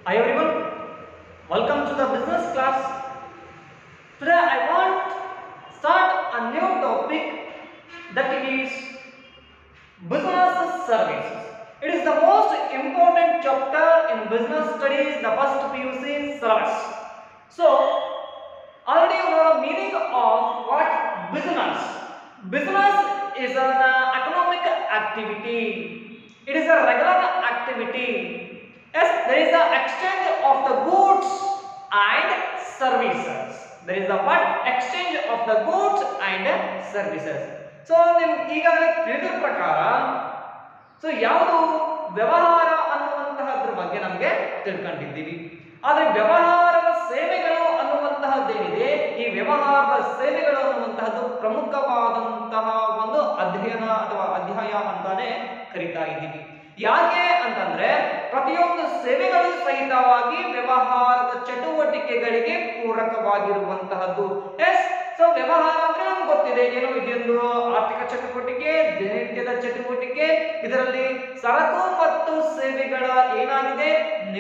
Hi everyone, welcome to the business class. Today I want start a new topic that is business services. It is the most important chapter in business studies, the first PUC syllabus. So already you know the meaning of what business. Business is an uh, economic activity. It is a regular activity. Yes, there is an exchange of the goods and services. There is a what exchange of the goods and services. So ನಿಮ್ಗೆ ಈಗಾಗಲೇ ತಿಳಿದ ಪ್ರಕಾರ so ಯಾವುದು ವ್ಯವಹಾರ ಅನ್ನುವಂತಹದ್ರ ಬಗ್ಗೆ ನಮಗೆ ತಿಳ್ಕೊಂಡಿದ್ದೀವಿ ಆದರೆ ವ್ಯವಹಾರದ ಸೇವೆಗಳು ಅನ್ನುವಂತಹದ್ದೇನಿದೆ ಈ ವ್ಯವಹಾರದ ಸೇವೆಗಳು ಅನ್ನುವಂತಹದ್ದು ಪ್ರಮುಖವಾದಂತಹ ಒಂದು ಅಧ್ಯಯನ ಅಥವಾ ಅಧ್ಯಾಯ ಅಂತಾನೆ ಕರಿತಾ ಇದ್ದೀವಿ ಯಾಕೆ ಅಂತಂದ್ರೆ ಪ್ರತಿಯೊಂದು ಸೇವೆಗಳು ಸಹಿತವಾಗಿ ವ್ಯವಹಾರದ ಚಟುವಟಿಕೆಗಳಿಗೆ ಪೂರಕವಾಗಿರುವಂತಹದ್ದು ಎಸ್ ಸೊ ವ್ಯವಹಾರ ಅಂದ್ರೆ ನಮ್ಗೆ ಗೊತ್ತಿದೆ ಏನೋ ಇದೊಂದು ಆರ್ಥಿಕ ಚಟುವಟಿಕೆ ದಿನನಿತ್ಯದ ಚಟುವಟಿಕೆ ಇದರಲ್ಲಿ ಸರಕು ಮತ್ತು ಸೇವೆಗಳ ಏನಾಗಿದೆ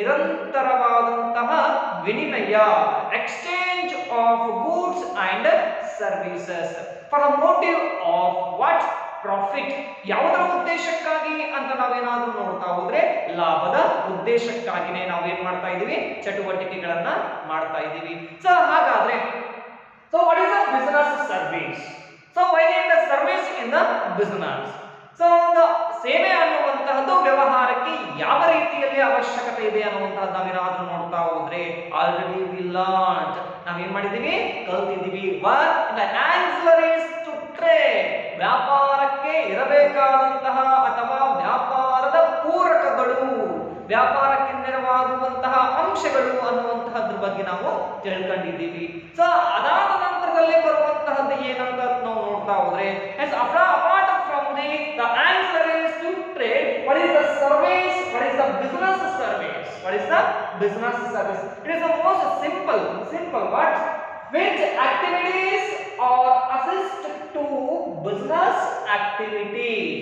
ನಿರಂತರವಾದಂತಹ ವಿನಿಮಯ exchange of goods and services for the motive of what profit ಯಾವುದರ ಉದ್ದೇಶಕ್ಕಾಗಿ ಅಂತ ನಾವೇನಾದ್ರೂ ನೋಡ್ತಾ ಹೋದ್ರೆ ಲಾಭದ ಉದ್ದೇಶಕ್ಕಾಗಿನೇ ನಾವೇನ್ ಮಾಡ್ತಾ ಇದೀವಿ ಚಟುವಟಿಕೆಗಳನ್ನ ಮಾಡ್ತಾ ಇದೀವಿ ಸೊ ಹಾಗಾದ್ರೆ so what is the business service so why in the service in the business so ಒಂದು ಸೇವೆ ಅನ್ನುವಂತಹದ್ದು ವ್ಯವಹಾರಕ್ಕೆ ಯಾವ ರೀತಿಯಲ್ಲಿ ಅವಶ್ಯಕತೆ ಇದೆ ಅನ್ನುವಂತಹದ್ದು ನಾವೇನಾದ್ರೂ ನೋಡ್ತಾ ಹೋದ್ರೆ ಆಲ್ರೆಡಿ ವಿ ಲಾಂಚ್ ನಾವೇನ್ ಮಾಡಿದೀವಿ ಕಲ್ತಿದೀವಿ but the auxiliaries to trade ವ್ಯಾಪಾರಕ್ಕೆ ಇರಬೇಕಾದಂತಹ ಅಥವಾ ವ್ಯಾಪಾರದ ಪೂರಕಗಳು ವ್ಯಾಪಾರಕ್ಕೆ ನೆರವಾಗುವಂತಹ ಅಂಶಗಳು ಅನ್ನುವಂತಹದ್ರ ಬಗ್ಗೆ ನಾವು ತಿಳ್ಕೊಂಡಿದ್ದೀವಿ ಸೊ ಅದಾದ ನಂತರದಲ್ಲಿ ಬರುವಂತಹದ್ದು ಏನಂತ ನಾವು ನೋಡ್ತಾ ಹೋದ್ರೆ apart from the the answer is to trade what is the service what is the business service what is the business service it is the most simple simple what which activities are assist to business activities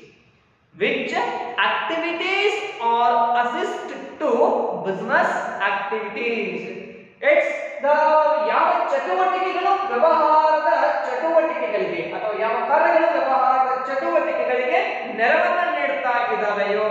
which activities are assist to business activities it's the ಯಾವ ಚಟುವಟಿಕೆಗಳು ವ್ಯವಹಾರದ ಚಟುವಟಿಕೆಗಳಿಗೆ ಅಥವಾ ಯಾವ ಕಾರ್ಯಗಳು ವ್ಯವಹಾರದ ಚಟುವಟಿಕೆಗಳಿಗೆ ನೆರವನ್ನ ನೀಡ್ತಾ ಇದ್ದಾವೆಯೋ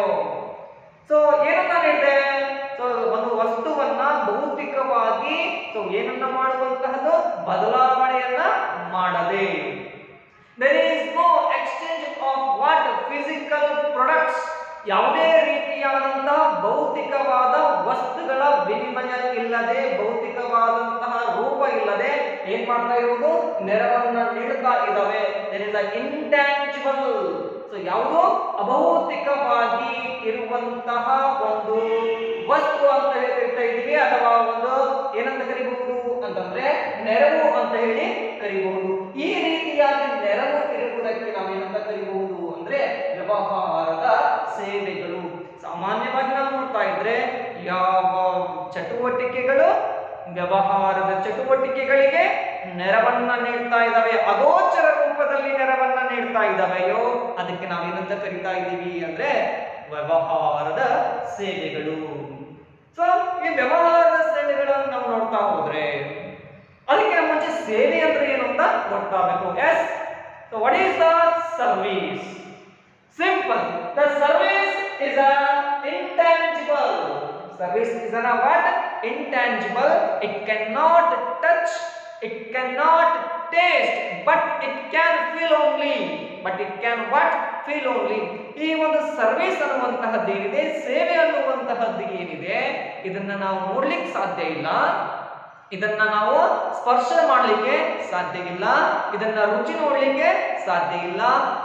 ಸೊ ಏನನ್ನ ನೀಡಿದೆ ಸೊ ಒಂದು ವಸ್ತುವನ್ನ ಭೌತಿಕವಾಗಿ ಸೊ ಏನನ್ನ ಮಾಡುವಂತಹದ್ದು ಬದಲಾವಣೆಯನ್ನ ಮಾಡದೆ there is no exchange of what physical products ಯಾವುದೇ ರೀತಿಯಾದಂತಹ ಭೌತಿಕವಾದ ವಸ್ತುಗಳ ವಿನಿಮಯ ಇಲ್ಲದೆ ಭೌತಿಕವಾದಂತಹ ರೂಪ ಇಲ್ಲದೆ ಏನ್ ಮಾಡ್ತಾ ಇರುವುದು ನೆರವನ್ನ ನೀಡ್ತಾ ಇದ್ದಾವೆ there is a intangible so ಯಾವುದು ಅಭೌತಿಕವಾಗಿ ಇರುವಂತಹ ಒಂದು ವಸ್ತು ಅಂತ ಹೇಳಿ ಕರಿತಾ ಇದೀವಿ ಅಥವಾ ಒಂದು ಏನಂತ ಕರಿಬಹುದು ಅಂತಂದ್ರೆ ನೆರವು ಅಂತ ಹೇಳಿ ಕರಿಬಹುದು ಈ ರೀತಿಯಾಗಿ ನೆರವು ಇರುವುದಕ್ಕೆ ನಾವೇನಂತ ಕರಿಬಹುದು ಅಂದ್ರೆ ವ್ಯವಹಾರದ ಸೇವೆಗಳು ಸಾಮಾನ್ಯವಾಗಿ ನಾವು ನೋಡ್ತಾ ಇದ್ರೆ ಯಾವ ಚಟುವಟಿಕೆಗಳು ವ್ಯವಹಾರದ ಚಟುವಟಿಕೆಗಳಿಗೆ ನೆರವನ್ನ ನೀಡ್ತಾ ಇದ್ದಾವೆ ಅಗೋಚರ ರೂಪದಲ್ಲಿ ನೆರವನ್ನ ನೀಡ್ತಾ ಇದ್ದಾವೆಯೋ ಅದಕ್ಕೆ ನಾವೇನಂತ ಕರಿತಾ ಇದ್ದೀವಿ ಅಂದ್ರೆ ವ್ಯವಹಾರದ ಸೇವೆಗಳು ಸೊ ಈ ವ್ಯವಹಾರದ ಸೇವೆಗಳನ್ನು ನಾವು ನೋಡ್ತಾ ಹೋದ್ರೆ ಅದಕ್ಕೆ ಮುಂಚೆ ಸೇವೆ ಅಂದ್ರೆ ಏನು ಅಂತ ಗೊತ್ತಾಗಬೇಕು yes so what is the service simple the service is a intangible service is an what intangible it can not touch it can not taste but it can feel only but it can what feel only ಈ ಒಂದು service ಅನ್ನುವಂತಹದ್ದು ಏನಿದೆ ಸೇವೆ ಅನ್ನುವಂತಹದ್ದು ಏನಿದೆ ಇದನ್ನ ನಾವು ನೋಡ್ಲಿಕ್ಕೆ ಸಾಧ್ಯ ಇಲ್ಲ ಇದನ್ನ ನಾವು ಸ್ಪರ್ಶ ಮಾಡಲಿಕ್ಕೆ ಸಾಧ್ಯ ಇಲ್ಲ ಇದನ್ನ ರುಚಿ ನೋಡ್ಲಿಕ್ಕೆ ಸಾಧ್ಯ ಇಲ್ಲ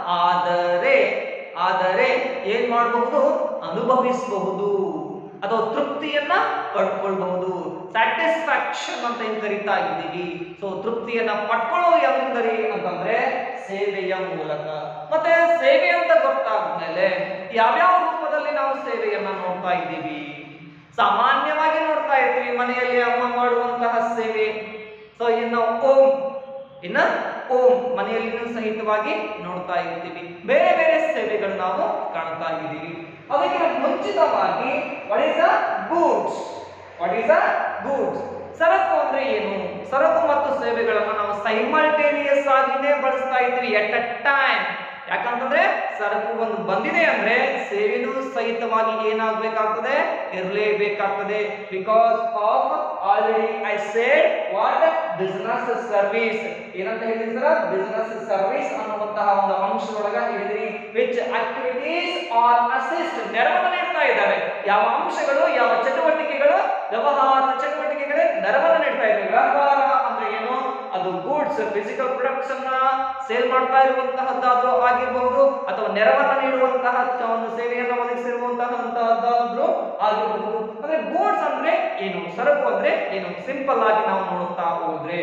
ಆದರೆ ಆದರೆ ಏನ್ ಮಾಡಬಹುದು ಅನುಭವಿಸಬಹುದು ಅಥವಾ ತೃಪ್ತಿಯನ್ನ ಪಡ್ಕೊಳ್ಬಹುದು ಸ್ಯಾಟಿಸ್ಫ್ಯಾಕ್ಷನ್ ಅಂತ ಏನ್ ಕರಿತಾ ಇದ್ದೀವಿ ಸೊ ತೃಪ್ತಿಯನ್ನ ಪಡ್ಕೊಳ್ಳೋದು ಯಾವ್ದ್ರಿಂದ ರೀ ಅಂತಂದ್ರೆ ಸೇವೆಯ ಮೂಲಕ ಮತ್ತೆ ಸೇವೆ ಅಂತ ಗೊತ್ತಾದ್ಮೇಲೆ ಯಾವ್ಯಾವ ರೂಪದಲ್ಲಿ ನಾವು ಸೇವೆಯನ್ನ ನೋಡ್ತಾ ಇದ್ದೀವಿ ಸಾಮಾನ್ಯವಾಗಿ ನೋಡ್ತಾ ಇರ್ತೀವಿ ಮನೆಯಲ್ಲಿ ಅಮ್ಮ ಮಾಡುವಂತಹ ಸೇವೆ ಸೊ ಇನ್ನು ಓಂ ಇನ್ನ ಓಂ ಮನೆಯಲ್ಲಿನೂ ಸಹಿತವಾಗಿ ನೋಡ್ತಾ ಇರ್ತೀವಿ ಬೇರೆ ಬೇರೆ ಸೇವೆಗಳು ನಾವು ಕಾಣ್ತಾ ಇದ್ದೀವಿ ಅದಕ್ಕೆ ಮುಂಚಿತವಾಗಿ what is the goods what is a goods ಸರಕು ಅಂದ್ರೆ ಏನು ಸರಕು ಮತ್ತು ಸೇವೆಗಳನ್ನು ನಾವು ಸೈಮಲ್ಟೇನಿಯಸ್ ಆಗಿನೇ ಬಳಸ್ತಾ ಇದ್ದೀವಿ ಎಟ್ ಅ ಟೈಮ್ ಯಾಕಂತಂದ್ರೆ ಸರಕು ಒಂದು ಬಂದಿದೆ ಅಂದ್ರೆ ಸೇವೆನೂ ಸಹಿತವಾಗಿ ಏನಾಗಬೇಕಾಗ್ತದೆ ಇರಲೇಬೇಕಾಗ್ತದೆ because of already I said what business service ಏನಂತ ಹೇಳಿದ್ರಿ ಸರ್ ಬಿಸ್ನೆಸ್ ಸರ್ವಿಸ್ ಅನ್ನುವಂತಹ ಒಂದು ಅಂಶದೊಳಗ ಹೇಳಿದ್ರಿ ವಿಚ್ ಆಕ್ಟಿವಿಟೀಸ್ ಆರ್ ಅಸಿಸ್ಟ್ ನೆರವನ್ನು ನೀಡ್ತಾ ಇದ್ದಾವೆ ಯಾವ ಅಂಶಗಳು ಯಾವ ಚಟುವಟಿಕೆಗಳು ವ್ಯವಹಾರದ ಚಟುವಟಿಕೆಗಳೇ ನೆರವನ್ನು ನೀಡ್ತಾ ಇದ್ದಾವೆ ವ್ಯವಹಾರ ಅಂದ್ರೆ ಏನು ಅದು ಗೂಡ್ಸ್ ಫಿಸಿಕಲ್ ಪ್ರೊಡಕ್ಟ್ಸ್ ಅನ್ನ ಸೇಲ್ ಮಾಡ್ತಾ ಇರುವಂತಹದ್ದಾದ್ರೂ ಆಗಿರಬಹುದು ಅಥವಾ ನೆರವನ್ನ ನೀಡುವಂತಹ ಚ- ಒಂದು ಸೇವೆಯನ್ನು ಒದಗಿಸಿರುವಂತಹದ್ದಾದ್ರೂ ಆಗಿರಬಹುದು ಅಂದ್ರೆ ಗೂಡ್ಸ್ ಅಂದ್ರೆ ಏನು ಸರಕು ಅಂದ್ರೆ ಏನು ಸಿಂಪಲ್ ಆಗಿ ನಾವು ನೋಡುತ್ತಾ ಹೋದ್ರೆ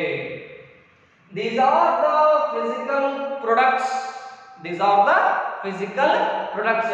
these are the physical products these are the physical products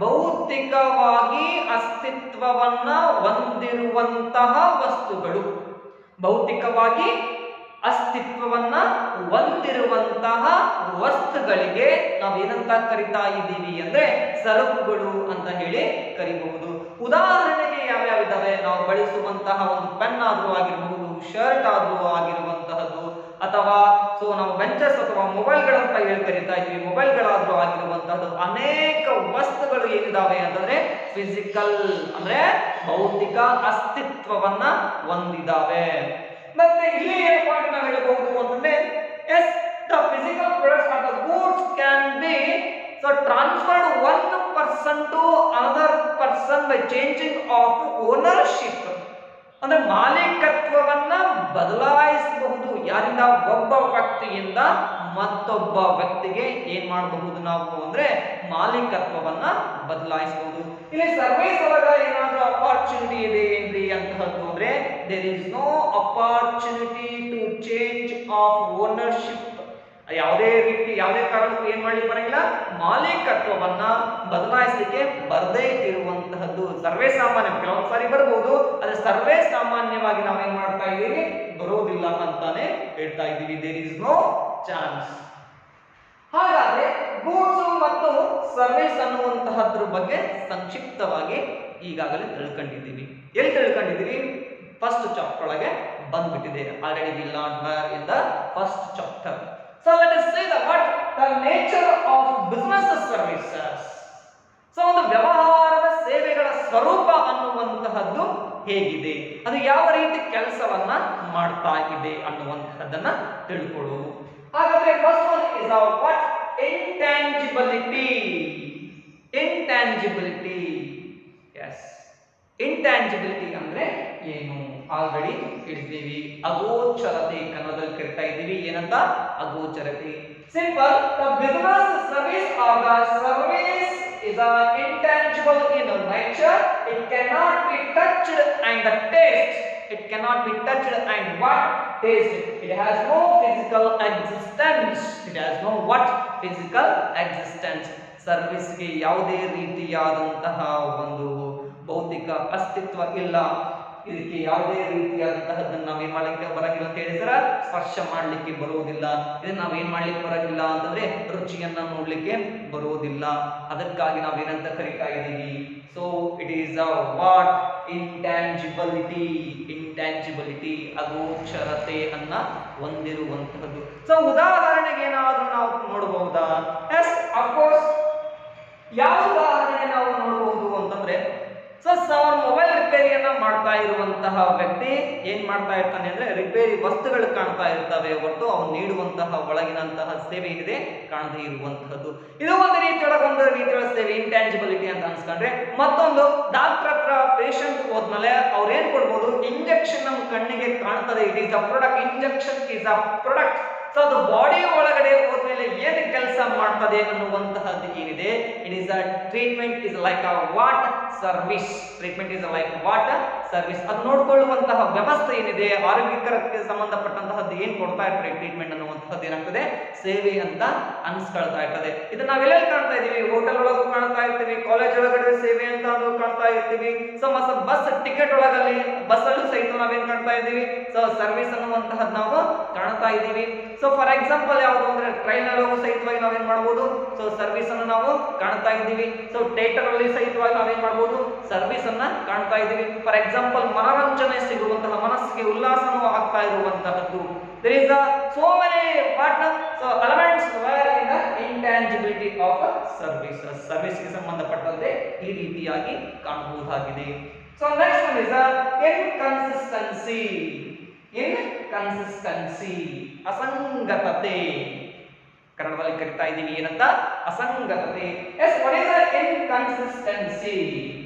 ಭೌತಿಕವಾಗಿ ಅಸ್ತಿತ್ವವನ್ನ ಹೊಂದಿರುವಂತಹ ವಸ್ತುಗಳು ಭೌತಿಕವಾಗಿ ಅಸ್ತಿತ್ವವನ್ನ ಹೊಂದಿರುವಂತಹ ವಸ್ತುಗಳಿಗೆ ನಾವೇನಂತ ಕರಿತಾ ಇದ್ದೀವಿ ಅಂದ್ರೆ ಸರಕುಗಳು ಅಂತ ಹೇಳಿ ಕರಿಬಹುದು ಉದಾಹರಣೆಗೆ ಯಾವ್ಯಾವ ಇದಾವೆ ನಾವು ಬಳಸುವಂತಹ ಒಂದು ಪೆನ್ ಆದ್ರೂ ಆಗಿರಬಹುದು ಶರ್ಟ್ ಆದ್ರೂ ಆಗಿರುವಂತಹದ್ದು ಅಥವಾ ಸೊ ನಾವು ಬೆಂಚಸ್ ಅಥವಾ ಮೊಬೈಲ್ಗಳಂತ ಹೇಳಿ ಕರಿತಾ ಇದ್ವಿ ಮೊಬೈಲ್ಗಳಾದ್ರೂ ಆಗಿರುವಂತಹದ್ದು ಅನೇಕ ವಸ್ತುಗಳು ಏನಿದಾವೆ ಅಂತಂದ್ರೆ ಫಿಸಿಕಲ್ ಅಂದ್ರೆ ಭೌತಿಕ ಅಸ್ತಿತ್ವವನ್ನ ಹೊಂದಿದಾವೆ ಮತ್ತೆ ಇಲ್ಲಿ ಏನು ಪಾಯಿಂಟ್ ನಾವು ಹೇಳಬಹುದು ಅಂತಂದ್ರೆ yes the physical products are the goods can be so transferred one person to another person by changing of ownership ಅಂದ್ರೆ ಮಾಲೀಕತ್ವವನ್ನ ಬದಲಾಯಿಸಬಹುದು ಯಾರಿಂದ ಒಬ್ಬ ವ್ಯಕ್ತಿಯಿಂದ ಮತ್ತೊಬ್ಬ ವ್ಯಕ್ತಿಗೆ ಏನ್ ಮಾಡಬಹುದು ನಾವು ಅಂದ್ರೆ ಮಾಲೀಕತ್ವವನ್ನ ಬದಲಾಯಿಸಬಹುದು ಇಲ್ಲಿ ಸರ್ವಿಸ್ ಒಳಗ ಏನಾದ್ರೂ ಅಪಾರ್ಚುನಿಟಿ ಇದೆ ಏನ್ರಿ ಅಂತಹದ್ದು ಅಂದ್ರೆ there is no opportunity to change of ownership ಯಾವುದೇ ರೀತಿ ಯಾವುದೇ ಕಾರಣಕ್ಕೂ ಏನ್ ಮಾಡ್ಲಿಕ್ಕೆ ಬರಂಗಿಲ್ಲ ಮಾಲೀಕತ್ವವನ್ನ ಬದಲಾಯಿಸಲಿಕ್ಕೆ ಬರದೇ ಇರುವಂತಹದ್ದು ಸರ್ವೇ ಸಾಮಾನ್ಯ ಕೆಲವೊಂದು ಸಾರಿ ಬರಬಹುದು ಆದ್ರೆ ಸರ್ವೇ ಸಾಮಾನ್ಯವಾಗಿ ನಾವೇನ್ ಮಾಡ್ತಾ ಇದ್ದೀವಿ ಬರೋದಿಲ್ಲ ಅಂತಾನೆ ಹೇಳ್ತಾ ಇದ್ದೀವಿ ದೇರ್ ಇಸ್ ನೋ ಚಾನ್ಸ್ ಹಾಗಾದ್ರೆ ಗೂಡ್ಸ್ ಮತ್ತು ಸರ್ವಿಸ್ ಅನ್ನುವಂತಹದ್ರ ಬಗ್ಗೆ ಸಂಕ್ಷಿಪ್ತವಾಗಿ ಈಗಾಗಲೇ ತಿಳ್ಕೊಂಡಿದ್ದೀವಿ ಎಲ್ಲಿ ತಿಳ್ಕೊಂಡಿದ್ದೀವಿ ಫಸ್ಟ್ ಚಾಪ್ಟರ್ ಒಳಗೆ ಬಂದ್ಬಿಟ್ಟಿದೆ already will not where in the first chapter so let us say the what the nature of business services ಸೊ ಒಂದು ವ್ಯವಹಾರದ ಸೇವೆಗಳ ಸ್ವರೂಪ ಅನ್ನುವಂತಹದ್ದು ಹೇಗಿದೆ ಅದು ಯಾವ ರೀತಿ ಕೆಲಸವನ್ನ ಮಾಡ್ತಾ ಇದೆ ಅನ್ನುವಂತಹದ್ದನ್ನ ತಿಳ್ಕೊಳ್ಳೋದು ಹಾಗಾದ್ರೆ first one is ah what intangibility intangibility yes intangibility ಅಂದ್ರೆ ಏನು ಆಲ್ರೆಡಿ ಹೇಳಿದ್ದೀವಿ ಅಗೋಚರತೆ ಕನ್ನಡದಲ್ಲಿ ಕರಿತಾ ಇದ್ದೀವಿ ಏನಂತ ಅಗೋಚರತೆ simple the business service are the service is a intangible in nature it cannot be touched and the taste it cannot be touched and what taste it has no physical existence it has no what physical existence ಸರ್ವಿಸ್ಗೆ ಯಾವುದೇ ರೀತಿಯಾದಂತಹ ಒಂದು ಭೌತಿಕ ಅಸ್ತಿತ್ವ ಇಲ್ಲ ಇದಕ್ಕೆ ಯಾವುದೇ ರೀತಿಯಾದಂತಹದ್ದನ್ನ ನಾವೇನ್ ಮಾಡ್ಲಿಕ್ಕೆ ಬರಂಗಿಲ್ಲ ಅಂತ ಹೇಳಿದ್ರೆ ಸ್ಪರ್ಶ ಮಾಡ್ಲಿಕ್ಕೆ ಬರುವುದಿಲ್ಲ ಇದನ್ನ ನಾವೇನ್ ಮಾಡ್ಲಿಕ್ಕೆ ಬರಂಗಿಲ್ಲ ಅಂತಂದ್ರೆ ರುಚಿಯನ್ನ ನೋಡ್ಲಿಕ್ಕೆ ಬರುವುದಿಲ್ಲ ಅದಕ್ಕಾಗಿ ನಾವೇನಂತ ಕರಿತಾ ಇದ್ದೀವಿ so it is a what intangibility intangibility ಅಗೋಚರತೆ ಅನ್ನ ಹೊಂದಿರುವಂತಹದ್ದು ಸೊ ಉದಾಹರಣೆಗೆ ಏನಾದ್ರೂ ನಾವು ನೋಡಬಹುದಾ ಎಸ್ ಅಫ್ಕೋರ್ಸ್ ಯಾವ ಉದಾಹರಣೆ ನಾವು ನೋಡಬಹುದು ಅಂತಂದ್ರೆ ಸೊ ಅವನ ಮೊಬೈಲ್ ರಿಪೇರಿಯನ್ನ ಮಾಡ್ತಾ ಇರುವಂತಹ ವ್ಯಕ್ತಿ ಏನ್ ಮಾಡ್ತಾ ಇರ್ತಾನೆ ಅಂದ್ರೆ ರಿಪೇರಿ ವಸ್ತುಗಳು ಕಾಣ್ತಾ ಇರ್ತವೆ ಹೊರತು ಅವನು ನೀಡುವಂತಹ ಒಳಗಿನಂತಹ ಸೇವೆ ಏನಿದೆ ಕಾಣದೇ ಇರುವಂತಹದ್ದು ಇದು ಒಂದು ರೀತಿಯೊಳಗ ಒಂದು ರೀತಿಯೊಳಗ ಸೇವೆ ಇಂಟ್ಯಾಂಜಿಬಿಲಿಟಿ ಅಂತ ಅನ್ಸ್ಕೊಂಡ್ರೆ ಮತ್ತೊಂದು ಡಾಕ್ಟರ್ ಹತ್ರ ಪೇಷಂಟ್ ಹೋದ್ಮೇಲೆ ಅವ್ರು ಏನ್ ಕೊಡ್ಬೋದು ಇಂಜೆಕ್ಷನ್ ನಮ್ಮ ಕಣ್ಣಿಗೆ ಕಾಣ್ತದೆ it is a product injection is a product so ಅದು ಬಾಡಿ ಒಳಗಡೆ ಹೋದ್ಮೇಲೆ ಏನು ಕೆಲಸ ಮಾಡ್ತದೆ ಅನ್ನುವಂತಹದ್ದು ಏನಿದೆ it is a treatment is like a what service treatment is like what service ಅದು ನೋಡ್ಕೊಳ್ಳುವಂತಹ ವ್ಯವಸ್ಥೆ ಏನಿದೆ ಆರೋಗ್ಯಕರಕ್ಕೆ ಸಂಬಂಧಪಟ್ಟಂತಹದ್ದು ಏನ್ ಕೊಡ್ತಾ ಇರ್ತಾರೆ ಟ್ರೀಟ್ಮೆಂಟ್ ಅನ್ನುವಂತಹದ್ದು ಏನಾಗ್ತದೆ ಸೇವೆ ಅಂತ ಅನ್ಸ್ಕೊಳ್ತಾ ಇರ್ತದೆ ಇದು ನಾವೆಲ್ಲೆಲ್ಲಿ ಕಾಣ್ತಾ ಇದೀವಿ ಹೋಟೆಲ್ ಒಳಗೂ ಕಾಣ್ತಾ ಇರ್ತೀವಿ ಕಾಲೇಜ್ ಒಳಗಡೆ ಸೇವೆ ಅಂತ ಅದು ಕಾಣ್ತಾ ಇರ್ತೀವಿ ಸೊ ಮತ್ತೆ ಬಸ್ ಟಿಕೆಟ್ ಒಳಗಲ್ಲಿ ಬಸ್ ಅಲ್ಲೂ ಸಹಿತ ನಾವೇನ್ ಕಾಣ್ತಾ ಇದ್ದೀವಿ ಸೊ ಸರ್ವಿಸ್ ಅನ್ನುವಂತಹದ್ದು ನಾವು ಕಾಣ್ತಾ ಇದ್ದೀವಿ ಸೊ ಫಾರ್ ಎಕ್ಸಾಂಪಲ್ ಯಾವುದು ಅಂದ್ರೆ ಟ್ರೈನ್ ಅಲ್ಲಿ ಸಹಿತವಾಗಿ ನಾವೇನ್ ಮಾಡ್ಬೋದು ಸೊ ಸರ್ವಿಸ್ ಅನ್ನು ನಾವು ಕಾಣ್ತಾ ಇದ್ದೀವಿ ಸೊ ಥಿಯೇಟರ್ ಅಲ್ಲಿ ಸಹಿತವಾಗಿ ನಾವೇನ್ ಮಾಡ್ಬೋದು ಮಾಡಬಹುದು ಸರ್ವಿಸ್ ಅನ್ನ ಕಾಣ್ತಾ ಇದ್ದೀವಿ ಫಾರ್ ಎಕ್ಸಾಂಪಲ್ ಮನರಂಜನೆ ಸಿಗುವಂತಹ ಮನಸ್ಸಿಗೆ ಉಲ್ಲಾಸನೂ ಆಗ್ತಾ ಇರುವಂತಹದ್ದು there is a so many partner so elements where in the intangibility of services service ಗೆ ಸಂಬಂಧಪಟ್ಟಂತೆ ಈ ರೀತಿಯಾಗಿ ಕಾಣಬಹುದಾಗಿದೆ so next one is inconsistency inconsistency ಅಸಂಗತತೆ ಕನ್ನಡದಲ್ಲಿ ಕರಿತಾ ಇದ್ದೀವಿ ಏನಂತ ಅಸಂಗತತೆ yes what is inconsistency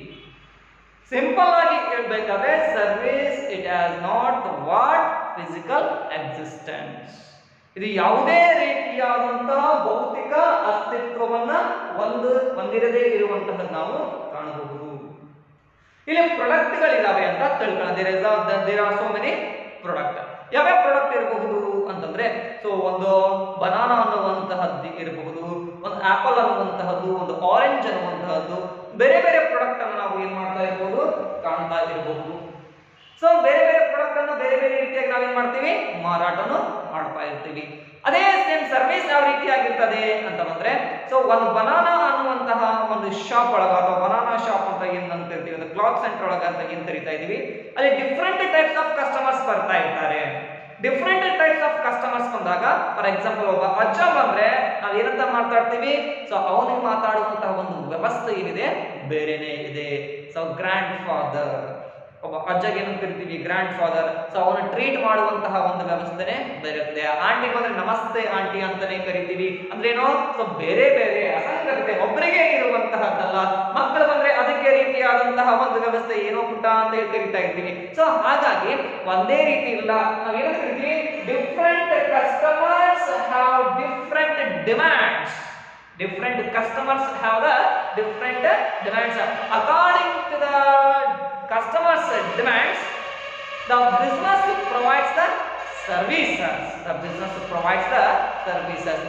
simple ಆಗಿ ಹೇಳ್ಬೇಕಾದ್ರೆ service it has not what physical existence ಇದು ಯಾವುದೇ ರೀತಿಯಾದಂತಹ ಭೌತಿಕ ಅಸ್ತಿತ್ವವನ್ನ ಒಂದು ಹೊಂದಿರದೇ ಇರುವಂತಹ ನಾವು ಕಾಣಬಹುದು ಇಲ್ಲಿ ಪ್ರಾಡಕ್ಟ್ಗಳಿದಾವೆ ಅಂತ ತಿಳ್ಕೊಳ್ಳೋಣ there is there are so many product ಯಾವ್ಯಾವ ಪ್ರಾಡಕ್ಟ್ ಇರಬಹುದು ಅಂತಂದ್ರೆ ಸೊ ಒಂದು ಬನಾನಾ ಅನ್ನುವಂತಹದ್ದು ಇರಬಹುದು ಒಂದು ಆಪಲ್ ಅನ್ನುವಂತಹದ್ದು ಒಂದು ಆರೆಂಜ್ ಅನ್ನುವಂತಹದ್ದು ಬೇರೆ ಬೇರೆ ಪ್ರಾಡಕ್ಟ್ ಅನ್ನು ನಾವು ಏನ್ ಮಾಡ್ತಾ ಇರಬಹುದು ಕಾಣ್ತಾ ಇರಬಹುದು ಸೊ ಬೇರೆ ಬೇರೆ ಪ್ರಾಡಕ್ಟ್ ಅನ್ನು ಬೇರೆ ಬೇರೆ ರೀತಿಯಾಗಿ ನಾವೇನ್ ಮಾಡ್ತೀವಿ ಮಾರಾಟನು ಮಾಡ್ತಾ ಇರ್ತೀವಿ ಅದೇ ಸೇಮ್ ಸರ್ವಿಸ್ ಯಾವ ರೀತಿಯಾಗಿರ್ತದೆ ಅಂತ ಬಂದ್ರೆ ಸೊ ಒಂದು ಬನಾನಾ ಅನ್ನುವಂತಹ ಒಂದು ಶಾಪ್ ಒಳಗ ಅಥವಾ ಬನಾನಾ ಶಾಪ್ ಅಂತ ಏನ್ ಅಂತ ಇರ್ತೀವಿ ಅದು ಕ್ಲಾತ್ ಸೆಂಟರ್ ಒಳಗ ಅಂತ ಏನ್ ಕರಿತಾ ಇದೀವಿ ಅಲ್ಲಿ ಡಿಫ್ರೆಂಟ್ ಟೈಪ್ಸ್ ಆಫ್ ಕಸ್ಟಮರ್ಸ್ ಬರ್ತಾ ಇರ್ತಾರೆ ಡಿಫ್ರೆಂಟ್ ಟೈಪ್ಸ್ ಆಫ್ ಕಸ್ಟಮರ್ಸ್ ಬಂದಾಗ ಫಾರ್ ಎಕ್ಸಾಂಪಲ್ ಒಬ್ಬ ಅಜ್ಜ ಬಂದ್ರೆ ನಾವ್ ಏನಂತ ಮಾತಾಡ್ತೀವಿ ಸೊ ಅವನಿಗೆ ಮಾತಾಡುವಂತಹ ಒಂದು ವ್ಯವಸ್ಥೆ ಏನಿದೆ ಬೇರೆನೇ ಇದೆ ಸೊ ಗ್ರ್ಯಾಂಡ್ ಫಾದರ್ ಒಬ್ಬ ಅಜ್ಜಗೆ ಏನು ಕರಿತೀವಿ ಗ್ರ್ಯಾಂಡ್ ಫಾದರ್ ಸೊ ಅವನ ಟ್ರೀಟ್ ಮಾಡುವಂತಹ ಒಂದು ವ್ಯವಸ್ಥೆನೆ ಬೇರೆ ಇರ್ತದೆ ಆಂಟಿ ಬಂದ್ರೆ ನಮಸ್ತೆ ಆಂಟಿ ಅಂತಾನೆ ಕರಿತೀವಿ ಅಂದ್ರೇನು ಸೊ ಬೇರೆ ಬೇರೆ ಅಸಂಗತತೆ ಒಬ್ಬರಿಗೆ ಇರುವಂತಹದ್ದಲ್ಲ ಮಕ್ಕಳು ಬಂದ್ರೆ ಅದಕ್ಕೆ ರೀತಿಯಾದಂತಹ ಒಂದು ವ್ಯವಸ್ಥೆ ಏನೋ ಪುಟ್ಟ ಅಂತ ಹೇಳಿ ಕರಿತಾ ಇರ್ತೀವಿ ಸೊ ಹಾಗಾಗಿ ಒಂದೇ ರೀತಿ ಇಲ್ಲ ನಾವೇನು ಕರಿತೀವಿ different customers have different demands different customers have the different demands according to the customers demands the business provides the services the business provides the services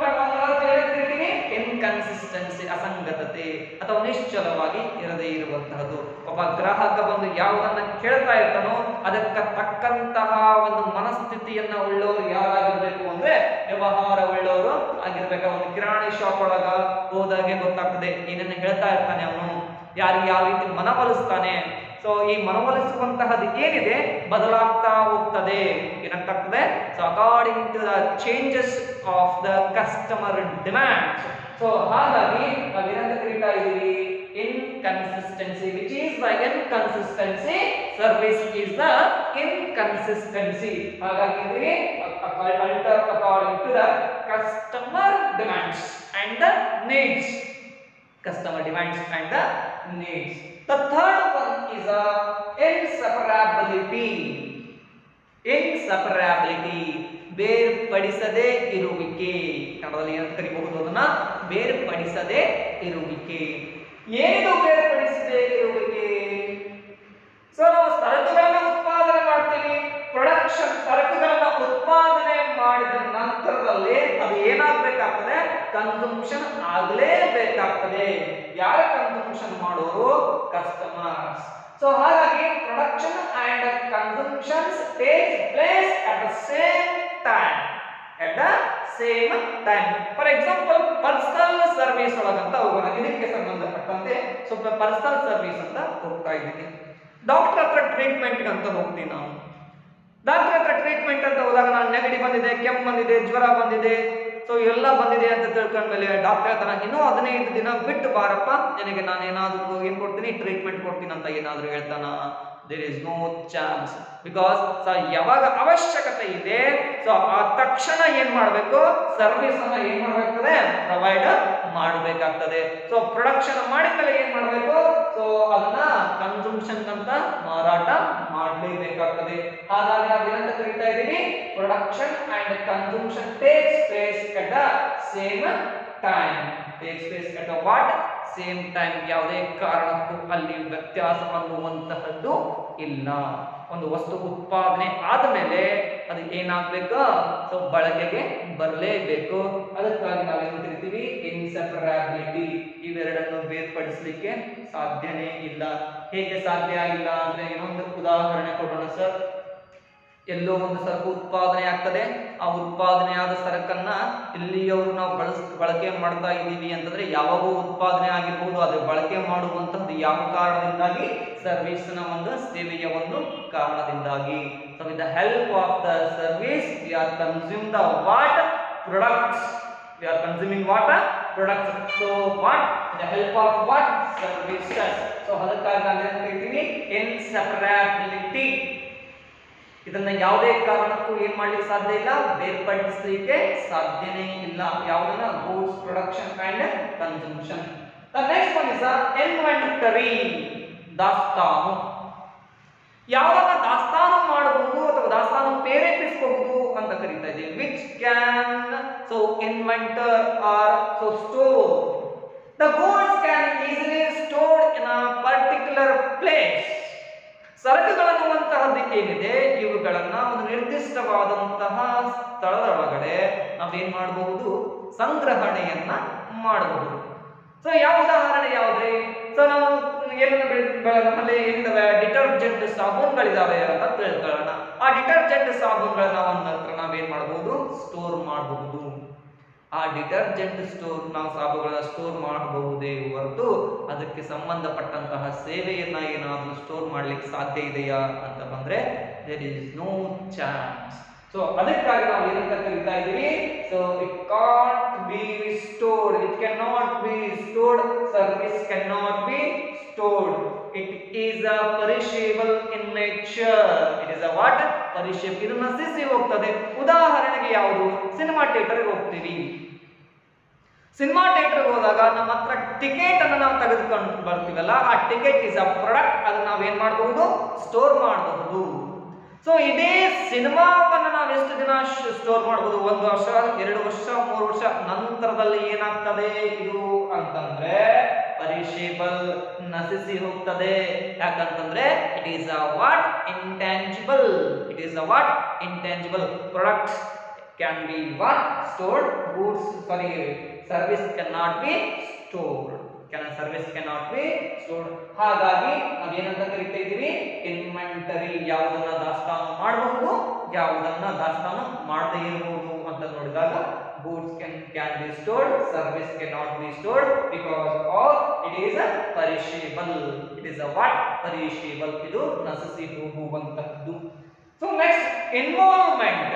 inconsistency ಅಸಂಗತತೆ ಅಥವಾ ನಿಶ್ಚಲವಾಗಿ ಇರದೇ ಇರುವಂತಹದ್ದು ಒಬ್ಬ ಗ್ರಾಹಕ ಬಂದು ಯಾವುದನ್ನ ಕೇಳ್ತಾ ಇರ್ತಾನೋ ಅದಕ್ಕೆ ತಕ್ಕಂತಹ ಒಂದು ಮನಸ್ಥಿತಿಯನ್ನ ಉಳ್ಳವರು ಯಾರಾಗಿರ್ಬೇಕು ಅಂದ್ರೆ ವ್ಯವಹಾರ ಉಳ್ಳವರು ಆಗಿರ್ಬೇಕು ಒಂದು ಕಿರಾಣಿ ಶಾಪ್ ಒಳಗ ಹೋದಾಗೆ ಗೊತ್ತಾಗ್ತದೆ ಏನನ್ನ ಹೇಳ್ತಾ ಇರ್ತಾನೆ ಅವನು ಯಾರಿಗೆ ಯಾವ ರೀತಿ ಮನವೊಲಿಸ್ತಾನೆ ಸೊ ಈ ಮನವೊಲಿಸುವಂತಹದ್ದು ಏನಿದೆ ಬದಲಾಗ್ತಾ ಹೋಗ್ತದೆ ಏನಾಗ್ತದೆ so according to the changes of the customer demands so ಹಾಗಾಗಿ ನಾವೇನಂತ ಕರೀತಾ ಇದೀವಿ inconsistency which is the inconsistency service is the inconsistency ಹಾಗಾಗಿ ಇದೀವಿ alter according to the customer demands and the needs customer demands and the needs. The third one is a inseparability. Inseparability ಬೇರ್ಪಡಿಸದೇ ಇರುವಿಕೆ ಕನ್ನಡದಲ್ಲಿ ಏನಂತ ಕರಿಬಹುದು ಅದನ್ನ ಬೇರ್ಪಡಿಸದೇ ಇರುವಿಕೆ ಏನು ಬೇರ್ಪಡಿಸದೇ ಇರುವಿಕೆ ಸೊ ನಾವು ಸರಕುಗಳನ್ನ ಉತ್ಪಾದನೆ ಮಾಡ್ತೀವಿ ಪ್ರೊಡಕ್ಷನ್ ಸರಕುಗಳನ್ನ ಉತ್ಪಾದನೆ ಮಾಡಿದ ನಂತರದಲ್ಲಿ ಅದು ಏನಾಗಬೇಕಾಗ್ತದೆ ಕನ್ಸಂಪ್ಷನ್ ಆಗಲೇಬೇಕಾಗ್ತದೆ ಯಾರ ಕನ್ಸಂಪ್ಷನ್ ಮಾಡೋರು ಕಸ್ಟಮರ್ಸ್ ಸೊ ಹಾಗಾಗಿ production and consumptions take place at the same time at the same time for example personal service ಒಳಗಂತ ಹೋಗೋಣ ಇದಕ್ಕೆ ಸಂಬಂಧಪಟ್ಟಂತೆ ಸ್ವಲ್ಪ ಪರ್ಸನಲ್ ಸರ್ವಿಸ್ ಅಂತ ಹೋಗ್ತಾ ಇದ್ದೀನಿ ಡಾಕ್ಟರ್ ಹತ್ರ ಟ್ರೀಟ್ಮೆಂಟ್ ಅಂತ ಹೋಗ್ತೀನಿ ನಾವು ಡಾಕ್ಟರ್ ಹತ್ರ ಟ್ರೀಟ್ಮೆಂಟ್ ಅಂತ ಹೋದಾಗ ನಾನು ನೆಗಡಿ ಬಂದಿದೆ ಕೆಮ್ಮು ಬಂದಿದೆ ಜ್ವರ ಬಂದಿದೆ ಸೊ ಎಲ್ಲ ಬಂದಿದೆ ಅಂತ ತಿಳ್ಕೊಂಡ್ಮೇಲೆ ಡಾಕ್ಟರ್ ಹೇಳ್ತಾನೆ ಇನ್ನೂ ಹದಿನೈದು ದಿನ ಬಿಟ್ಟು ಬಾರಪ್ಪ ನಿನಗೆ ನಾನು ಏನಾದರೂ ಏನು ಕೊಡ್ತೀನಿ ಟ್ರೀಟ್ಮೆಂಟ್ ಕೊಡ್ತೀನಿ ಅಂತ ಏನಾದರೂ ಹೇಳ್ತಾನ there is no chance because so ಯಾವಾಗ ಅವಶ್ಯಕತೆ ಇದೆ ಸೊ ಆ ತಕ್ಷಣ ಏನ್ ಮಾಡಬೇಕು ಸರ್ವಿಸ್ ಅನ್ನ ಏನ್ ಮಾಡಬೇಕಾಗ್ತದೆ ಪ್ರೊವೈಡ್ ಮಾಡಬೇಕಾಗ್ತದೆ ಸೊ ಪ್ರೊಡಕ್ಷನ್ ಮಾಡಿದ್ಮೇಲೆ ಏನ್ ಮಾಡಬೇಕು ಸೊ ಅದನ್ನ ಕನ್ಸಂಪ್ಷನ್ ಅಂತ ಮಾರಾಟ ಮಾಡಲೇಬೇಕಾಗ್ತದೆ ಹಾಗಾಗಿ ನಾವು ಏನಂತ ಕರಿತಾ ಇದ್ದೀವಿ production and consumption takes place at the same time takes place at the what same time ಯಾವುದೇ ಕಾರಣಕ್ಕೂ ಅಲ್ಲಿ ವ್ಯತ್ಯಾಸ ಅನ್ನುವಂತಹದ್ದು ಇಲ್ಲ ಒಂದು ವಸ್ತು ಉತ್ಪಾದನೆ ಆದಮೇಲೆ ಅದು ಏನಾಗಬೇಕು ಸೊ ಬಳಕೆಗೆ ಬರಲೇಬೇಕು ಅದಕ್ಕಾಗಿ ನಾವೇನು ಕರಿತೀವಿ ಇನ್ಸೆಪರಬಿಲಿಟಿ ಇವೆರಡನ್ನು ಬೇರ್ಪಡಿಸಲಿಕ್ಕೆ ಸಾಧ್ಯನೇ ಇಲ್ಲ ಹೇಗೆ ಸಾಧ್ಯ ಇಲ್ಲ ಅಂದ್ರೆ ಇನ್ನೊಂದು ಉದಾಹರಣೆ ಕೊಡೋಣ ಸರ್ ಎಲ್ಲೋ ಒಂದು ಸರಕು ಉತ್ಪಾದನೆ ಆಗ್ತದೆ ಆ ಉತ್ಪಾದನೆಯಾದ ಸರಕನ್ನ ಇಲ್ಲಿಯವರು ನಾವು ಬಳಸ್ ಬಳಕೆ ಮಾಡ್ತಾ ಇದ್ದೀವಿ ಅಂತಂದ್ರೆ ಯಾವಾಗೂ ಉತ್ಪಾದನೆ ಆಗಿರ್ಬೋದು ಅದು ಬಳಕೆ ಮಾಡುವಂತಹದ್ದು ಯಾವ ಕಾರಣದಿಂದಾಗಿ ಸರ್ವಿಸ್ ನ ಒಂದು ಸೇವೆಯ ಒಂದು ಕಾರಣದಿಂದಾಗಿ so with the help of the service we are consume the what products we are consuming what products so what the help of what services so ಅದಕ್ಕಾಗಿ ನಾವು ಏನು ಕರಿತೀವಿ ಇನ್ಸೆಪರಬಿಲಿಟಿ ಇದನ್ನ ಯಾವುದೇ ಕಾರಣಕ್ಕೂ ಏನ್ ಮಾಡ್ಲಿಕ್ಕೆ ಸಾಧ್ಯ ಇಲ್ಲ ಬೇರ್ಪಡಿಸಲಿಕ್ಕೆ ಸಾಧ್ಯನೇ ಇಲ್ಲ ಯಾವುದನ್ನ goods production and consumption the next one is inventory ದಾಸ್ತಾನು ಯಾವಾಗ ದಾಸ್ತಾನು ಮಾಡಬಹುದು ಅಥವಾ ದಾಸ್ತಾನು ಪ್ರೇರೇಪಿಸಬಹುದು ಅಂತ ಕರೀತಾ ಇದ್ದೀವಿ which can so inventor are so store the goods can easily store in a particular place ಸರಕುಗಳನ್ನುವಂತಹದ್ದು ಏನಿದೆ ಇವುಗಳನ್ನ ಒಂದು ನಿರ್ದಿಷ್ಟವಾದಂತಹ ಸ್ಥಳದ ಒಳಗಡೆ ನಾವೇನ್ ಮಾಡಬಹುದು ಸಂಗ್ರಹಣೆಯನ್ನ ಮಾಡಬಹುದು ಸೊ ಯಾವ ಉದಾಹರಣೆ ಯಾವ್ದ್ರಿ ಸೊ ನಾವು ಏನನ್ನ ಬೆಳೆ ಬೆ- ನಮ್ಮಲ್ಲಿ ಏನಿದಾವೆ ಡಿಟರ್ಜೆಂಟ್ ಸಾಬೂನ್ಗಳಿದಾವೆ ಅಂತ ತಿಳ್ಕೊಳ್ಳೋಣ ಆ ಡಿಟರ್ಜೆಂಟ್ ಸಾಬೂನ್ಗಳನ್ನ ಒಂದು ಹತ್ರ ನಾವೇನ್ ಮಾಡಬಹುದು ಸ್ಟೋರ್ ಮಾಡಬಹುದು ಆ ಡಿಟರ್ಜೆಂಟ್ ಸ್ಟೋರ್ ನಾವು ಸಾಬುಗಳನ್ನ ಸ್ಟೋರ್ ಮಾಡಬಹುದೇ ಹೊರತು ಅದಕ್ಕೆ ಸಂಬಂಧಪಟ್ಟಂತಹ ಸೇವೆಯನ್ನ ಏನಾದರೂ ಸ್ಟೋರ್ ಮಾಡ್ಲಿಕ್ಕೆ ಸಾಧ್ಯ ಇದೆಯಾ ಅಂತ ಬಂದ್ರೆ there is no chance so ಅದಕ್ಕಾಗಿ ನಾವು ಏನಂತ ಕರಿತಾ ಇದೀವಿ so it can't be stored it can not be stored service can not be stored it is a perishable in nature it is a what perishable ಇದು ನಶಿಸಿ ಹೋಗ್ತದೆ ಉದಾಹರಣೆಗೆ ಯಾವುದು ಸಿನಿಮಾ ಥಿಯೇಟರ್ಗೆ ಹೋಗ್ತೀವಿ ಸಿನಿಮಾ ಥಿಯೇಟರ್ಗೆ ಹೋದಾಗ ನಮ್ಮ ಹತ್ರ ಟಿಕೆಟ್ ಅನ್ನು ನಾವು ತೆಗೆದುಕೊಂಡು ಬರ್ತೀವಲ್ಲ ಆ ಟಿಕೆಟ್ ಇಸ್ ಅ ಪ್ರಾಡಕ್ಟ್ ಅದನ್ನ ನಾವು ಏನ್ ಮಾಡಬಹುದು ಸ್ಟೋರ್ ಮಾಡಬಹುದು ಸೊ ಇದೇ ಸಿನಿಮಾವನ್ನು ನಾವು ಎಷ್ಟು ದಿನ ಸ್ಟೋರ್ ಮಾಡಬಹುದು ಒಂದು ವರ್ಷ ಎರಡು ವರ್ಷ ಮೂರು ವರ್ಷ ನಂತರದಲ್ಲಿ ಏನಾಗ್ತದೆ ಇದು ಅಂತಂದ್ರೆ ಪರಿಶೇಬಲ್ ನಶಿಸಿ ಹೋಗ್ತದೆ ಯಾಕಂತಂದ್ರೆ it is a what intangible it is a what intangible product can be what stored goods sorry service cannot be stored can service cannot be stored ಹಾಗಾಗಿ ನಾವು ಏನಂತ ಕರಿತಾ ಇದೀವಿ ಇನ್ವೆಂಟರಿ ಯಾವುದನ್ನ ದಾಸ್ತಾನು ಮಾಡಬಹುದು ಯಾವುದನ್ನ ದಾಸ್ತಾನು ಮಾಡದೇ ಇರಬಹುದು ಅಂತ ನೋಡಿದಾಗ goods can can be stored service cannot be stored because of it is a perishable it is a what perishable ಇದು ನಶಿಸಿ ಹೋಗುವಂತದ್ದು ಸೊ ನೆಕ್ಸ್ಟ್ ಇನ್ವಾಲ್ವ್ಮೆಂಟ್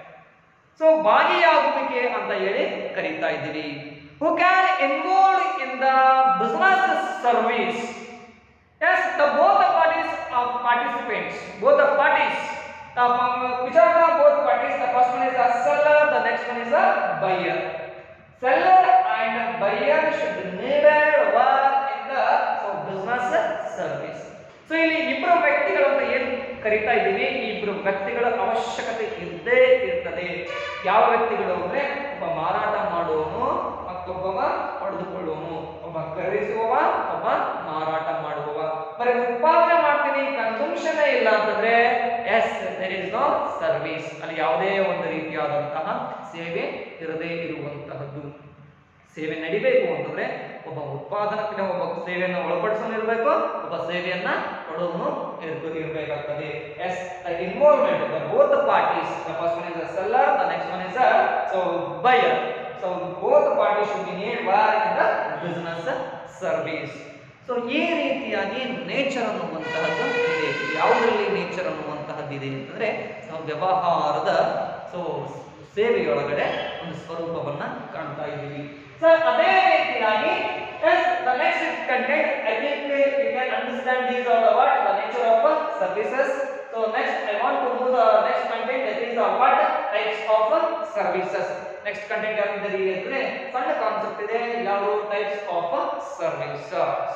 ಸೊ ಭಾಗಿಯಾಗುವಿಕೆ ಅಂತ ಹೇಳಿ ಕರೀತಾ ಇದ್ದೀವಿ who can involve in the business service as the both the parties of participants both the parties which are the both parties the first one is the seller the next one is the buyer seller and buyer should never work in the so business service so ಇಲ್ಲಿ ಇಬ್ಬರು ವ್ಯಕ್ತಿಗಳು ಅಂತ ಏನ್ ಕರಿತಾ ಇದ್ದೀವಿ ಈ ಇಬ್ಬರು ವ್ಯಕ್ತಿಗಳ ಅವಶ್ಯಕತೆ ಇದ್ದೇ ಇರ್ತದೆ ಯಾವ ವ್ಯಕ್ತಿಗಳು ಅಂದ್ರೆ ಒಬ್ಬ ಮಾರಾಟ ಮಾಡುವವನು ಮತ್ತೊಬ್ಬವ ಪಡೆದುಕೊಳ್ಳುವವನು ಒಬ್ಬ ಖರೀದಿಸುವವ ಒಬ್ಬ ಮಾರಾಟ ಮಾಡುವವ ಬರೀ ಉತ್ಪಾದನೆ ಮಾಡ್ತೀನಿ ಕನ್ಸಂಪ್ಷನ್ ಇಲ್ಲ ಅಂತಂದ್ರೆ as there is no service ಅಲ್ಲಿ ಯಾವುದೇ ಒಂದು ರೀತಿಯಾದಂತಹ ಸೇವೆ ಇರದೇ ಇರುವಂತಹದ್ದು ಸೇವೆ ನಡಿಬೇಕು ಅಂತಂದ್ರೆ ಒಬ್ಬ ಉತ್ಪಾದನಕ್ಕೆ ಒಬ್ಬ ಸೇವೆಯನ್ನು ಒಳಪಡಿಸೋನು ಇರಬೇಕು ಒಬ್ಬ ಸೇವೆಯನ್ನ ಕೊಡೋನು ಇರಬೇಕಾಗ್ತದೆ as the involvement the both parties the first one is a seller the next one is a so buyer so both parties should be need war in the business service so ಈ ರೀತಿಯಾಗಿ nature ಅನ್ನುವಂತಹದ್ದು ಇದೆ ಯಾವುದರಲ್ಲಿ nature ಅನ್ನುವಂತಹದ್ದು ಇದೆ ಅಂತಂದ್ರೆ so ವ್ಯವಹಾರದ so ಸೇವೆಯೊಳಗಡೆ ಒಂದು ಸ್ವರೂಪವನ್ನ ಕಾಣ್ತಾ ಇದ್ದೀವಿ ಸರ್ ಅದೇ ರೀತಿಯಾಗಿ as the next content I think you can understand these are the what the nature of services so next I want to move the next content that is the what types of services next content ಯಾವ್ದಿದೆ ಅಂದ್ರೆ ಸಣ್ಣ concept ಇದೆ ಯಾವ types of services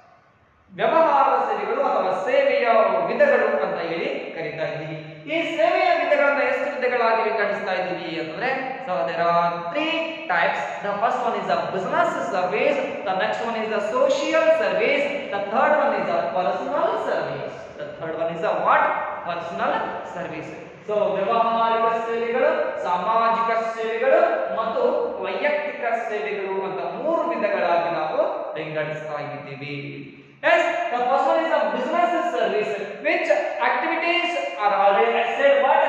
ವ್ಯವಹಾರದ ಸೇವೆಗಳು ಅಥವಾ ಸೇವೆಯ ವಿಧಗಳು ಅಂತ ಹೇಳಿ ಕರೀತಾ ಇದ್ದೀವಿ ಈ ಸೇವೆಯ ವಿಧಗಳನ್ನ ಎಷ್ಟು ವಿಧಗಳಾಗಿ ವಿಂಗಡಿಸ್ತಾ ಇದ್ದೀವಿ ಅಂತಂದ್ರೆ so there are three types the first one is a business service the next one is a social service the third one is a personal service the third one is a what personal service so ವ್ಯವಹಾರಿಕ ಸೇವೆಗಳು ಸಾಮಾಜಿಕ ಸೇವೆಗಳು ಮತ್ತು ವೈಯಕ್ತಿಕ ಸೇವೆಗಳು ಅಂತ ಮೂರು ವಿಧಗಳಾಗಿ ನಾವು ವಿಂಗಡಿಸ್ತಾ ಇದ್ದೀವಿ Yes, the first one is a business service, which activities are already I said what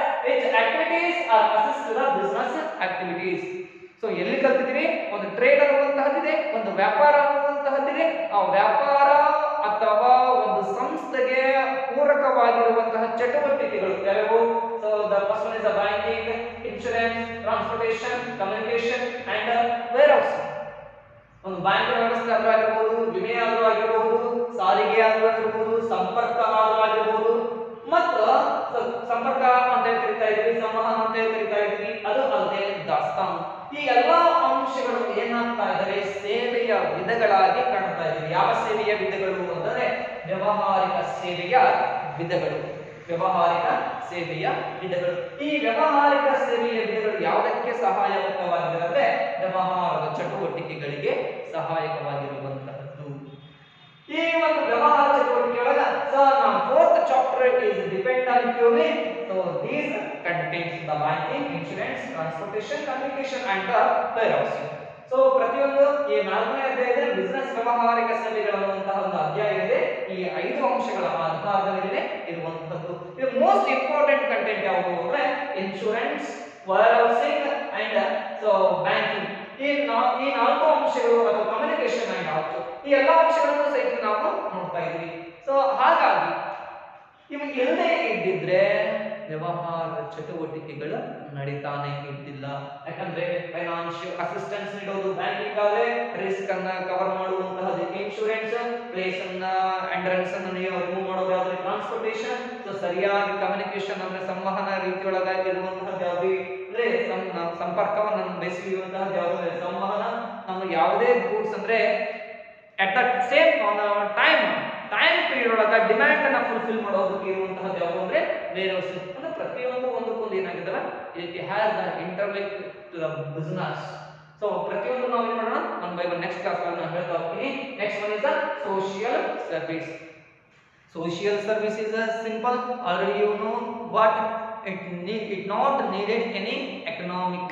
activities are assist to the business activities so ಎಲ್ಲಿ ಕಲ್ತಿದ್ದೀವಿ ಒಂದು ಟ್ರೇಡ್ ಅನ್ನುವಂತಹದ್ದಿದೆ ಒಂದು ವ್ಯಾಪಾರ ಅನ್ನುವಂತಹದ್ದಿದೆ ಆ ವ್ಯಾಪಾರ ಅಥವಾ ಒಂದು ಸಂಸ್ಥೆಗೆ ಪೂರಕವಾಗಿರುವಂತಹ ಚಟುವಟಿಕೆಗಳು ಯಾವ್ಯಾವು so the first one is the banking insurance transportation communication and warehousing ಒಂದು ಬ್ಯಾಂಕ್ ವ್ಯವಸ್ಥೆ ಆದ್ರೂ ಆಗಿರ್ಬೋದು ವಿಮೆ ಆದ್ರೂ ಆಗಿರ್ಬೋದು ಸಾರಿಗೆ ಆದ್ರೂ ಆಗಿರ್ಬೋದು ಸಂಪರ್ಕ ಆದ್ರೂ ಆಗಿರ್ಬೋದು ಮತ್ತು ಸ- ಸಂಪರ್ಕ ಅಂತ ಹೇಳಿ ಕರಿತಾ ಇದ್ವಿ ಸಂವಹನ ಅಂತ ಹೇಳಿ ಕರಿತಾ ಇದ್ವಿ ಅದು ಅಲ್ಲದೆ ದಾಸ್ತಾನು ಈ ಎಲ್ಲಾ ಅಂಶಗಳು ಏನಾಗ್ತಾ ಇದಾವೆ ಸೇವೆಯ ವಿಧಗಳಾಗಿ ಕಾಣ್ತಾ ಇದ್ದೀವಿ ಯಾವ ಸೇವೆಯ ವಿಧಗಳು ಅಂದರೆ ವ್ಯವಹಾರಿಕ ಸೇವೆಯ ವಿಧಗಳು ವ್ಯವಹಾರಿಕ ಸೇವೆಯ ವಿಧಗಳು ಈ ವ್ಯವಹಾರಿಕ ಸೇವೆಯ ವಿಧಗಳು ಯಾವುದಕ್ಕೆ ಸಹಾಯಕವಾಗಿದೆ ಅಂದ್ರೆ ವ್ಯವಹಾರದ ಚಟುವಟಿಕೆಗಳಿಗೆ ಸಹಾಯಕವಾಗಿರುವಂತಹದ್ದು ಈ ಒಂದು ವ್ಯವಹಾರ ಚಟುವಟಿಕೆಯೊಳಗ ಸರ್ ನಮ್ಮ fourth chapter is depend on ಕ್ಯೂಮಿ so these contains the banking insurance transportation communication and the warehousing so ಪ್ರತಿಯೊಂದು ಈ ನಾಲ್ಕನೇ ಅಧ್ಯಾಯದಲ್ಲಿ ಬಿಸಿನೆಸ್ ವ್ಯವಹಾರಿಕ ಸೇವೆಗಳು ಅನ್ನುವಂತಹ ಒಂದು ಅಧ್ಯಾಯ ಇದೆ ಈ ಐದು ಅಂಶಗಳ ಆಧಾರದ ಮೇಲೆ ಇರುವಂತದ್ದು ಇದು ಮೋಸ್ಟ್ ಇಂಪಾರ್ಟೆಂಟ್ ಕಂಟೆಂಟ್ ಯಾವುದು ಅಂದ್ರೆ insurance warehousing and so banking ಈ ನಾ- ಈ ನಾಲ್ಕು ಅಂಶಗಳು ಅಥವಾ ಕಮ್ಯುನಿಕೇಶನ್ ಅಂಡ್ ಆಲ್ಸೋ ಈ ಎಲ್ಲಾ ಅಂಶಗಳನ್ನು ಸಹಿತ ನಾವು ನೋಡ್ತಾ ಇದ್ವಿ ಸೊ ಹಾಗಾಗಿ ಇವು ಇಲ್ಲದೆ ಇದ್ದಿದ್ರೆ ವ್ಯವಹಾರ ಚಟುವಟಿಕೆಗಳು ನಡೀತಾನೆ ಇದ್ದಿಲ್ಲ ಯಾಕಂದ್ರೆ ಫೈನಾನ್ಷಿಯಲ್ ಅಸಿಸ್ಟೆನ್ಸ್ ನೀಡೋದು ಬ್ಯಾಂಕಿಂಗ್ ಆದ್ರೆ ರಿಸ್ಕ್ ಅನ್ನ ಕವರ್ ಮಾಡುವಂತಹದ್ದು ಇನ್ಶೂರೆನ್ಸ್ ಪ್ಲೇಸ್ ಅನ್ನ ಎಂಡ್ರೆನ್ಸ್ ಅನ್ನ ನೀವು ರಿಮೂವ್ ಮಾಡೋದು ಯಾವ್ದು ಟ್ರಾನ್ಸ್ಪೋರ್ಟೇಷನ್ ಸೊ ಸರಿಯಾಗಿ ಕಮ್ಯುನಿಕೇಶನ್ ಅಂದ್ರೆ ಸಂವಹನ ರೀತಿಯೊಳಗಾಗಿ ಇರುವಂತಹದ್ದು ಯಾವ್ದು ಅಂದ್ರೆ ಸಂ- ನಾವು ಸಂಪರ್ಕವನ್ನು ಬೆಸೆಯುವಂತಹದ್ದು ಯಾವ್ದು ಅಂದ್ರೆ ಸಂವಹನ ನಮ್ಮ ಯಾವುದೇ ಗೂಡ್ಸ್ ಅಂದ್ರೆ at the same time time period ಒಳಗ ಡಿಮ್ಯಾಂಡ್ ಅನ್ನ ಫುಲ್ಫಿಲ್ ಮಾಡೋದಕ್ಕೆ ಇರುವಂತಹದ್ದು ಯಾವುದು ಅಂದ್ರೆ ವೇರ್ ಹೌಸಿಂಗ್ ಅಂದ್ರೆ ಪ್ರತಿಯೊಂದು ಒಂದಕ್ಕೊಂದು ಏನಾಗಿದ್ದಾವೆ it has the interlink to the business so ಪ್ರತಿಯೊಂದು ನಾವು ಏನ್ ಮಾಡೋಣ one by one next class ನಾನು ಹೇಳ್ತಾ ಹೋಗ್ತೀನಿ next one is the social service social service is a simple already you know what it need it not needed any economic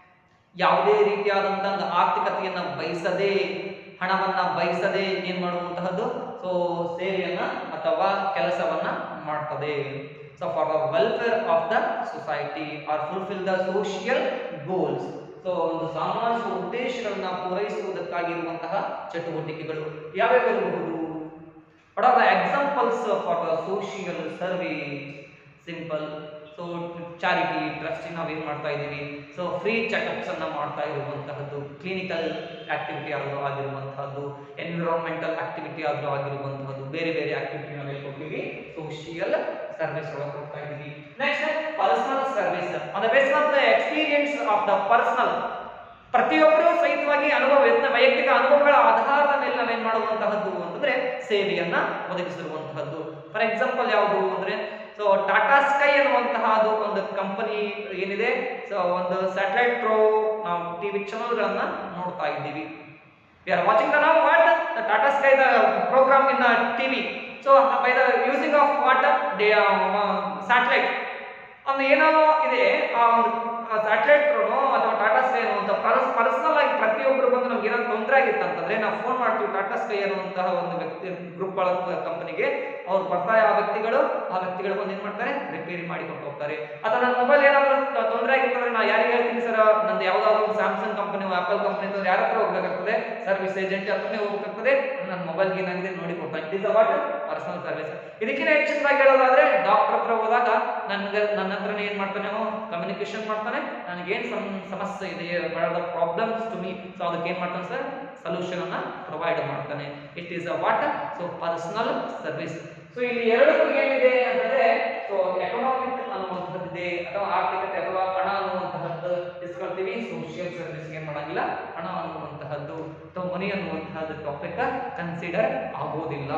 ಯಾವುದೇ ರೀತಿಯಾದಂತಹ ಒಂದು ಆರ್ಥಿಕತೆಯನ್ನ ಬಯಸದೆ ಹಣವನ್ನ ಬಯಸದೆ ಏನ್ ಮಾಡುವಂತಹದ್ದು ಸೊ ಸೇವೆಯನ್ನ ಅಥವಾ ಕೆಲಸವನ್ನ ಮಾಡ್ತದೆ so for the welfare of the society or fulfil the social goals so ಒಂದು ಸಾಮಾಜಿಕ ಉದ್ದೇಶಗಳನ್ನ ಪೂರೈಸುವುದಕ್ಕಾಗಿರುವಂತಹ ಚಟುವಟಿಕೆಗಳು ಯಾವ್ಯಾವ ಇರಬಹುದು What are the examples for the social service? Simple. So charity trust ನಾವೇನು ಮಾಡ್ತಾ ಇದ್ದೀವಿ ಸೊ ಫ್ರೀ ಚೆಕಪ್ಸ್ ಅನ್ನ ಮಾಡ್ತಾ ಇರುವಂತಹದ್ದು ಕ್ಲಿನಿಕಲ್ ಆಕ್ಟಿವಿಟಿ ಆದರೂ ಆಗಿರುವಂತಹದ್ದು ಎನ್ವಿರಾನ್ಮೆಂಟಲ್ ಆಕ್ಟಿವಿಟಿ ಆದರೂ ಆಗಿರುವಂತಹದ್ದು ಬೇರೆ ಬೇರೆ ಆಕ್ಟಿವಿಟಿ ನಾವು ಹೇಳ್ಕೊಡ್ತೀವಿ ಸೋಷಿಯಲ್ ಸರ್ವಿಸ್ ಒಳಗೆ ಹೋಗ್ತಾ ಇದ್ದೀವಿ next personal service on the base of the experience of the personal ಪ್ರತಿಯೊಬ್ಬರು ಸಹಿತವಾಗಿ ಅನುಭವ ವ್ಯಕ್ತ- ವೈಯಕ್ತಿಕ ಅನುಭವಗಳ ಆಧಾರದ ಮೇಲೆ ನಾವೇನ್ ಮಾಡುವಂತಹದ್ದು ಅಂತಂದ್ರೆ ಸೇವೆಯನ್ನ ಒದಗಿಸಿರುವಂತಹದ್ದು ಫಾರ್ ಎಕ್ಸಾಂಪಲ್ ಯಾವುದು ಅಂದ್ರೆ ಸೊ ಟಾಟಾ ಸ್ಕೈ ಅನ್ನುವಂತಹ ಅದು ಒಂದು ಕಂಪನಿ ಏನಿದೆ ಸೊ ಒಂದು ಸ್ಯಾಟಲೈಟ್ ಥ್ರೋ ನಾವು ಟಿವಿ ಚಾನಲ್ಗಳನ್ನ ನೋಡ್ತಾ ಇದ್ದೀವಿ we are watching the now what the tata sky the program in the tv so by the using of what the uh, satellite ಒಂದು ಏನೋ ಇದೆ ಆ ಒಂದು ಸ್ಯಾಟಲೈಟ್ ಅಥವಾ ಟಾಟಾ ಸ್ಕೈ ಅನ್ನುವಂಥ ಪರ್ಸನಲ್ ಆಗಿ ಪ್ರತಿಯೊಬ್ಬರು ಬಂದು ನಮ್ಗೆ ಏನಾದ್ರು ತೊಂದರೆ ಆಗಿತ್ತು ಅಂತಂದ್ರೆ ನಾವು ಫೋನ್ ಮಾಡ್ತೀವಿ ಟಾಟಾ ಸ್ಕೈ ಅನ್ನುವಂತಹ ಒಂದು ವ್ಯಕ್ತಿ ಗ್ರೂಪ್ ಕಂಪನಿಗೆ ಅವ್ರು ಬರ್ತಾರೆ ಆ ವ್ಯಕ್ತಿಗಳು ಆ ವ್ಯಕ್ತಿಗಳು ಬಂದು ಏನ್ ಮಾಡ್ತಾರೆ ರಿಪೇರಿ ಮಾಡಿಕೊಂಡು ಹೋಗ್ತಾರೆ ಅಥವಾ ನನ್ನ ಮೊಬೈಲ್ ಏನಾದ್ರು ತ- ತೊಂದರೆ ಆಗಿತ್ತಂದ್ರೆ ನಾ ಯಾರಿಗೆ ಹೇಳ್ತೀನಿ ಸರ್ ನಂದು ಯಾವ್ದಾದ್ರು ಒಂದು ಸ್ಯಾಮ್ಸಂಗ್ ಕಂಪನಿ ಆಪಲ್ ಕಂಪನಿ ಅಂತ ಯಾರ ಹತ್ರ ಹೋಗ್ಬೇಕಾಗ್ತದೆ ಸರ್ವಿಸ್ ಏಜೆಂಟ್ ಹತ್ರನೇ ಹೋಗ್ಬೇಕಾಗ್ತದೆ ನನ್ನ ಮೊಬೈಲ್ ಏನಾಗಿದೆ ನೋಡಿ ಕೊಡ್ತಾನೆ it is about personal service ಇದಕ್ಕಿಂತ ಹೆಚ್ಚಿನದಾಗಿ ಹೇಳೋದಾದ್ರೆ ಡಾಕ್ಟರ್ ಹತ್ರ ಹೋದಾಗ ನನ್ಗೆ ನನ್ನ ಹತ್ರನೇ ಏನ್ ಮಾಡ್ತಾನೆ ಅವನು ಕಮ್ಯುನಿಕೇಶನ್ ಮಾಡ್ತಾನೆ ನನಗೇನ್ ಸಮ್ ಸಮಸ್ಯೆ ಇದೆ the problems to me so ಅದಕ್ಕೆ ಏನ್ ಮಾಡ್ತಾನೆ ಸರ್ ಸೊಲ್ಯೂಷನ್ ಅನ್ನ ಪ್ರೊವೈಡ್ ಮಾಡ್ತಾನೆ it is a what so personal service so ಇಲ್ಲಿ ಎರಡಕ್ಕೂ ಏನಿದೆ ಅಂತಂದ್ರೆ ಸೊ ಎಕನಾಮಿಕ್ ಅನ್ನುವಂಥದ್ದಿದೆ ಅಥವಾ ಆರ್ಥಿಕತೆ ಅಥವಾ ಹಣ ಅನ್ನುವಂತಹದ್ದು ಇಸ್ಕೊಳ್ತೀವಿ ಸೋಷಿಯಲ್ ಸರ್ವಿಸ್ ಏನ್ ಮಾಡಂಗಿಲ್ಲ ಹಣ ಅನ್ನುವಂತಹದ್ದು ಅಥವಾ ಮನಿ ಅನ್ನುವಂತಹದ್ದು ಟಾಪಿಕ್ ಕನ್ಸಿಡರ್ ಆಗೋದಿಲ್ಲ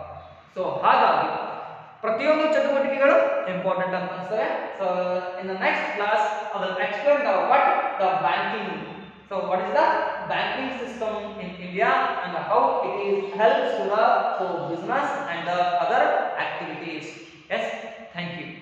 ಸೊ ಹಾಗಾಗಿ ಪ್ರತಿಯೊಂದು ಚಟುವಟಿಕೆಗಳು ಇಂಪಾರ್ಟೆಂಟ್ ಅಂತ ಅನ್ಸ್ತದೆ so in the next class I will explain the what the banking so what is the banking system in India and how it is helps to the so business and the other activities as thank you